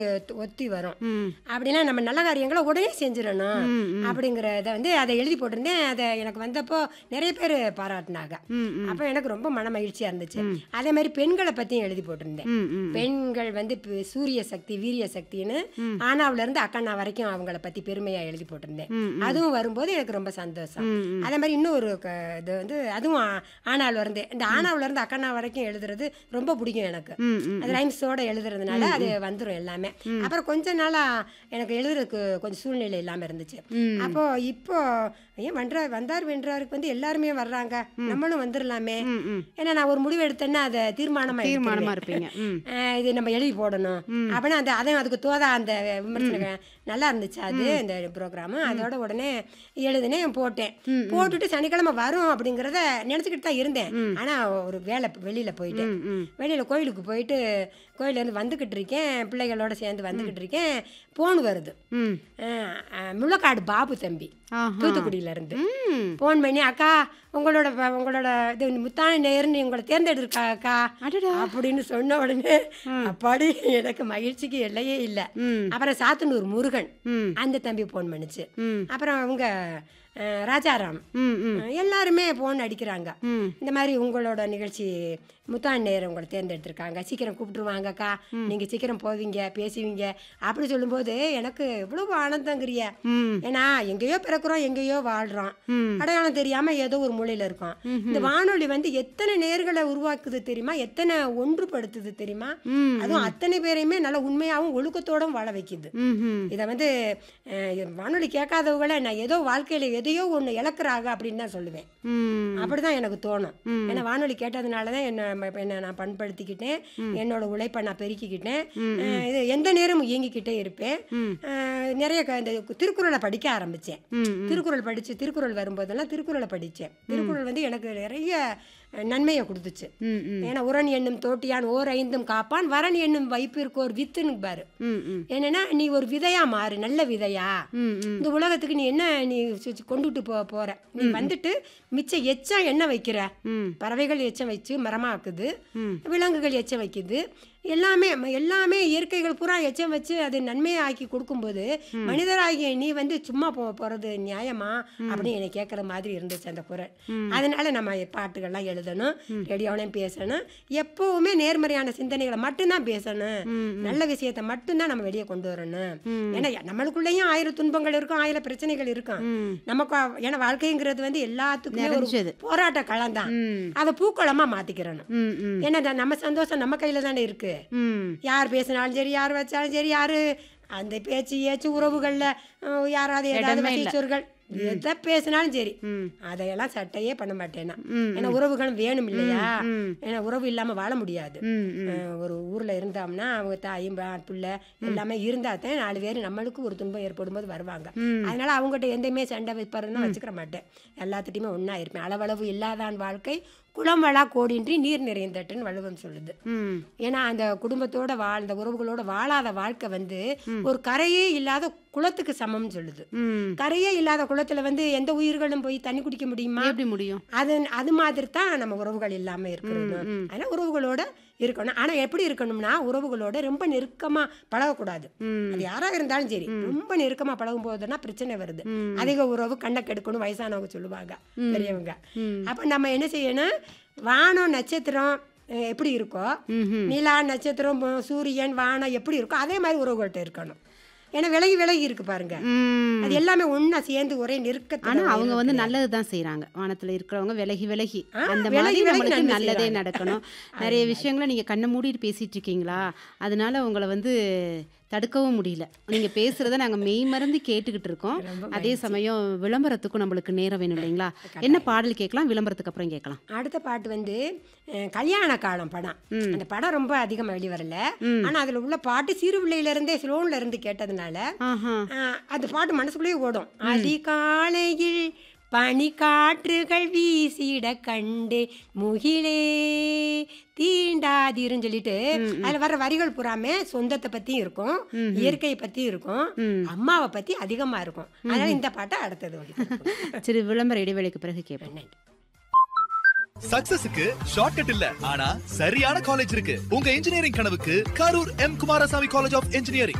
ஒத்து- ஒத்தி வரும் ம் அப்படின்னா நம்ம நல்ல காரியங்களை உடனே செஞ்சிடணும் ம், ம். அப்படிங்கிறத வந்து அதை எழுதி போட்டிருந்தேன் அதை எனக்கு வந்தப்போ நிறைய பேர் பாராட்டினாங்க ம் ம் அப்போ எனக்கு ரொம்ப மன மகிழ்ச்சியாக இருந்துச்சு அதே மாதிரி பெண்களை பற்றியும் எழுதி போட்டிருந்தேன் ம் ம் பெண்கள் வந்து இப்ப சூரிய சக்தி வீரிய சக்தின்னு ஆனாவுல இருந்து அக்கண்ணா வரைக்கும் அவங்கள பற்றி பெருமையாக எழுதி போட்டிருந்தேன் ம், அதுவும் வரும்போது எனக்கு ரொம்ப சந்தோஷம் ம், ம். அதே மாதிரி இன்னொரு க- இது வந்து அதுவும் ஆ- ஆனாவுல இருந்து இந்த ஆனாவுல இருந்து அக்கண்ணா வரைக்கும் எழுதுறது ரொம்ப பிடிக்கும் எனக்கு ம் ம் அது ரைம்ஸோட எழுதுறதுனால அது வந்துடும் எல்லாமே அப்புறம் கொஞ்ச நாளா எனக்கு எழுதுறதுக்கு கொஞ்சம் சூழ்நிலை இல்லாமல் இருந்துச்சு ம். அப்போ இப்போ ஏன் வன்றா வந்தார் வென்றாருக்கு வந்து எல்லாருமே வர்றாங்க நம்மளும் வந்துடலாமே ம் ம் ஏன்னா நான் ஒரு முடிவு எடுத்தேன்னா அதை தீர்மானமா தீர்மானமா எடுத்துருவேன். இருப்பீங்க ம் அஹ் இது நம்ம எழுதி போடணும் அப்படின்னா அந்த அதையும் அதுக்கு தோதா அந்த விமர்சனம் நல்லா இருந்துச்சு அது இந்த ப்ரோக்ராமு அதோட உடனே எழுதினேன் போட்டேன் போட்டுட்டு சனிக்கிழமை வரும் அப்படிங்கிறத நினச்சிக்கிட்டு தான் இருந்தேன் ஆனால் ஒரு வேலை வெளியில் போயிட்டேன் ம் ம் வெளியில் கோயிலுக்கு போயிட்டு கோயிலேருந்து வந்துக்கிட்டு இருக்கேன் பிள்ளைகளோட சேர்ந்து வந்துக்கிட்டு இருக்கேன் ஃபோன் வருது ம் அஹ் அஹ் முள்ளக்காடு பாபு தம்பி ஆஹா தூத்துக்குடியிலேருந்து ம் ஃபோன் பண்ணி அக்கா உங்களோட ப- உங்களோட இது முத்தான நேர்னு உங்களை தேர்ந்தெடுக்கா அக்கா அடடா அப்படின்னு சொன்ன உடனே அப்பாடி எனக்கு மகிழ்ச்சிக்கு எல்லையே இல்லை ம் அப்புறம் சாத்தனூர் முருகன் ம் அந்த தம்பி ஃபோன் பண்ணுச்சு ம் அப்புறம் அவங்க அஹ், ராஜாராம் ம் ம் அஹ், எல்லாருமே ஃபோன் அடிக்கிறாங்க ம் இந்த மாதிரி உங்களோட நிகழ்ச்சி முத்தான் நேரம் உங்களை தேர்ந்தெடுத்திருக்காங்க சீக்கிரம் கூப்பிட்டுருவாங்கக்கா நீங்கள் சீக்கிரம் போவீங்க பேசுவீங்க அப்படி சொல்லும்போது எனக்கு இவ்வளவு ஆனந்தங்கிறிய ம் ஏன்னா எங்கேயோ பிறக்கிறோம் எங்கேயோ வாழ்கிறோம் ம் அடையாளம் தெரியாமல் ஏதோ ஒரு மூலையில் இருக்கோம் இந்த வானொலி வந்து எத்தனை நேர்களை உருவாக்குது தெரியுமா எத்தனை ஒன்றுபடுத்துது தெரியுமா ம் அதுவும் அத்தனை பேரையுமே நல்ல உண்மையாகவும் ஒழுக்கத்தோடும் வாழ வைக்குது ம் ம் இதை வந்து அஹ், வானொலி கேட்காதவங்கள நான் ஏதோ வாழ்க்கையில் எதையோ ஒன்று இழக்கிறாங்க அப்படின்னு தான் சொல்லுவேன் ம் அப்படி தான் எனக்கு தோணும் ம். ஏன்னா வானொலி கேட்டதுனால தான் என்ன ம- என்னை நான் பண்படுத்திக்கிட்டேன் என்னோட உழைப்பை நான் பெருக்கிக்கிட்டேன் அஹ், இது எந்த நேரமும் இயங்கிக்கிட்டே இருப்பேன் ம். அஹ், நிறைய க- இந்த திருக்குறளை படிக்க ஆரம்பித்தேன் ம் திருக்குறள் படித்து திருக்குறள் வரும்போதெல்லாம் திருக்குறளை படித்தேன் திருக்குறள் வந்து எனக்கு நிறைய அஹ், நன்மையை கொடுத்துச்சு ம் ம் ஏன்னா உரன் என்னும் தோட்டியான் ஓர் ஐந்தும் காப்பான் வரன் என்னும் வைப்பிற்கோர் வித்துன்னு பாரு ம் ம் என்னன்னா நீ ஒரு விதையா மாறு நல்ல விதையா ம் ம் இந்த உலகத்துக்கு நீ என்ன நீ சு- சு- கொண்டுட்டு போ போற நீ வந்துட்டு மிச்சம் எச்சம் என்ன வைக்கிற ம் பறவைகள் எச்சம் வச்சு மரமாக்குது ம் விலங்குகள் எச்சம் வைக்குது எல்லாமே ம- எல்லாமே இயற்கைகள் பூரா எச்சம் வச்சு அது நன்மையை ஆக்கி கொடுக்கும்போது மனிதராகிய நீ வந்து சும்மா போ போகிறது நியாயமா அப்படின்னு என்னை கேட்குற மாதிரி இருந்துச்சு அந்த குரல் அதனால நம்ம பாட்டுகள்லாம் எழுதணும் ரேடியோலையும் பேசணும் எப்போவுமே நேர்மறையான சிந்தனைகளை மட்டும்தான் பேசணும் நல்ல விஷயத்தை மட்டும்தான் நம்ம வெளியே கொண்டு வரணும் ஏன்னா நம்மளுக்குள்ளேயும் ஆயிரம் துன்பங்கள் இருக்கும் ஆயிரம் பிரச்சனைகள் இருக்கும் ம் நமக்கு வா- ஏன்னா வாழ்க்கைங்கிறது வந்து எல்லாத்துக்குமே ஒரு நிறைஞ்சது. போராட்ட களம் தான் ம் அதை பூக்களமா மாத்திக்கிறணும் ம் ம் ஏன்னா த- நம்ம சந்தோஷம் நம்ம கையில தானே இருக்கு ம் யார் பேசினாலும் சரி யார் வச்சாலும் சரி யாரு அந்த பேச்சு ஏச்சு உறவுகள்ல அஹ், யாராவது ஏதாவது இடமே இல்ல. வசைச்சொற்கள் எதை பேசினாலும் சரி ம் அதையெல்லாம் சட்டையே பண்ண மாட்டேன்னா ம் ஏன்னா உறவுகளும் வேணும் இல்லையா ம் ஏன்னா உறவு இல்லாம வாழ முடியாது ம் ம் அஹ், ஒரு ஊர்ல இருந்தோம்னா அவங்க தாயும் பா- பிள்ளை எல்லாமே இருந்தா தான் நாலு பேர் நம்மளுக்கு ஒரு துன்பம் ஏற்படும் போது வருவாங்க ம். அதனால அவங்ககிட்ட எந்தையுமே சண்டை வைப்பாருன்னு வச்சுக்கிற மாட்டேன் எல்லாத்துட்டையுமே ஒண்ணா இருப்பேன் அளவளவு இல்லாதான் வாழ்க்கை குளம் வளா கோடின்றி நீர் நிறைந்தட்டுன்னு வள்ளுவம் சொல்லுது ம் ஏன்னா அந்த குடும்பத்தோட வாழ்ந்த உறவுகளோட வாழாத வாழ்க்கை வந்து ஒரு கரையே இல்லாத குளத்துக்கு சமம்னு சொல்லுது ம் கரையே இல்லாத குளத்துல வந்து எந்த உயிர்களும் போய் தண்ணி குடிக்க முடியுமா எப்படி முடியும் அது அது மாதிரி தான் நம்ம உறவுகள் இல்லாம இருக்கிறது அதனால உறவுகளோட இருக்கணும் ஆனா எப்படி இருக்கணும்னா உறவுகளோட ரொம்ப நெருக்கமா பழகக்கூடாது ம் அது யாரா இருந்தாலும் சரி ரொம்ப நெருக்கமா பழகும் போதுன்னா பிரச்சனை வருது அதிக உறவு கண்ணை கெடுக்கணும் வயசானவங்க சொல்லுவாங்க பெரியவங்க ம். அப்ப நம்ம என்ன செய்யணும் வானம் நட்சத்திரம் அஹ், எப்படி இருக்கோ ம்ஹும். நிலா நட்சத்திரம் ம- சூரியன் வானம் எப்படி இருக்கோ அதே மாதிரி உறவுகள்கிட்ட இருக்கணும் ஏன்னா விலகி விலகி இருக்கு பாருங்க ம் அது எல்லாமே ஒண்ணா சேர்ந்து ஒரே ஆனா நெருக்கத்துல அவங்க வந்து நல்லது தான் செய்றாங்க வானத்துல இருக்கிறவங்க விலகி விலகி ஆ, அந்த விலகி மாதிரி விலகி நம்மளுக்கு நன்மை நல்லதே செய்றாங்க. நடக்கணும் நிறைய விஷயங்களை நீங்க கண்ணை மூடிட்டு பேசிட்டு இருக்கீங்களா அதனால உங்களை வந்து தடுக்கவும் முடியல நீங்க பேசுறத நாங்க மெய் மறந்து கேட்டுக்கிட்டு இருக்கோம் அதே சமயம் விளம்பரத்துக்கும் நம்மளுக்கு நேரம் வேணும் இல்லைங்களா என்ன பாடல் கேட்கலாம் விளம்பரத்துக்கு அப்புறம் கேட்கலாம் அடுத்த பாட்டு வந்து அஹ், கல்யாண காலம் படம் ம். அந்த படம் ரொம்ப அதிகமாக வெளிவரல ம். ஆனா அதுல உள்ள பாட்டு சிறு பிள்ளையில இருந்தே ஸ்லோன்ல இருந்து கேட்டதுனால ஆஹா அஹ், அந்த பாட்டு மனசுக்குள்ளேயே ஓடும் அதிகாலையில் பனிக்காற்றுகள் வீசிட கண்டு முகிலே தீண்டாதிருன்னு சொல்லிட்டு அதுல வர்ற வரிகள் பூராமே சொந்தத்தை பத்தியும் இருக்கும் இயற்கையை பத்தியும் இருக்கும் ம். அம்மாவை பத்தி அதிகமா இருக்கும் அதனால இந்த பாட்டை அடுத்தது ஒலிபரப்புறோம். சரி விளம்பர இடைவேளைக்கு பிறகு கேட்போம் நன்றி சக்சஸுக்கு ஷார்ட்கட் இல்ல ஆனா சரியான காலேஜ் இருக்கு உங்க இன்ஜினியரிங் கனவுக்கு Karur M Kumarasamy college of engineering